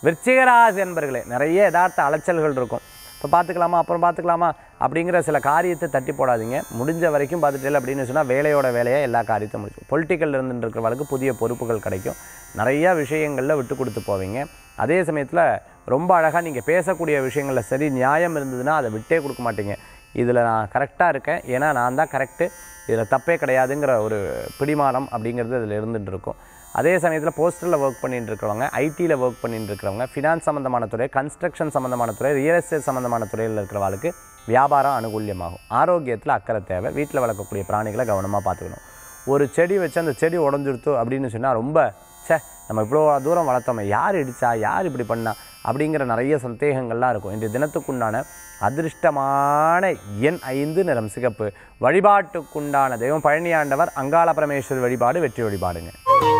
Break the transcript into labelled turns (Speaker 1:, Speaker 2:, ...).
Speaker 1: விருச்சிகராசி என்பர்களே நிறைய யதார்த்த அலைச்சல்கள் இருக்கும் இப்போ பார்த்துக்கலாமா அப்புறம் பார்த்துக்கலாமா அப்படிங்கிற சில காரியத்தை தட்டி போடாதீங்க முடிஞ்ச வரைக்கும் பார்த்துட்டே அப்படின்னு சொன்னால் வேலையோட வேலையாக எல்லா காரியத்தையும் முடிச்சு பொலிட்டிக்கல் இருந்துட்டு இருக்கிறவங்களுக்கு புதிய பொறுப்புகள் கிடைக்கும் நிறைய விஷயங்களில் விட்டு கொடுத்து போவீங்க அதே சமயத்தில் ரொம்ப அழகாக நீங்கள் பேசக்கூடிய விஷயங்களில் சரி நியாயம் இருந்ததுன்னா அதை விட்டே கொடுக்க மாட்டீங்க இதில் நான் கரெக்டாக இருக்கேன் ஏன்னா நான் தான் கரெக்டு இதில் தப்பே கிடையாதுங்கிற ஒரு பிடிமானம் அப்படிங்கிறது இதில் இருந்துட்டு இருக்கும் அதே சமயத்தில் போஸ்டரில் ஒர்க் பண்ணிட்டு இருக்கிறவங்க ஐடியில் ஒர்க் பண்ணிட்டு இருக்கிறவங்க ஃபினான்ஸ் சம்மந்தமான துறை கன்ஸ்ட்ரக்ஷன் சம்மந்தமான துறை ரியல் எஸ்டேட் சம்மந்தமான துறையில் இருக்கிறவங்களுக்கு வியாபாரம் அனுகூல்யமாகும் ஆரோக்கியத்தில் அக்கறை தேவை வீட்டில் வளர்க்கக்கூடிய பிராணிகளை கவனமாக பார்த்துக்கணும் ஒரு செடி வச்சு அந்த செடி உடஞ்சிடுத்து அப்படின்னு சொன்னால் ரொம்ப ச்சே நம்ம இவ்வளோ தூரம் வளர்த்தோமே யார் இடிச்சா யார் இப்படி பண்ணா அப்படிங்கிற நிறைய சந்தேகங்கள்லாம் இருக்கும் இன்றைய தினத்துக்குண்டான அதிர்ஷ்டமான எண் ஐந்து நிறம் சிகப்பு வழிபாட்டுக்குண்டான தெய்வம் பழனியாண்டவர் அங்காள பரமேஸ்வரி வழிபாடு வெற்றி வழிபாடுங்க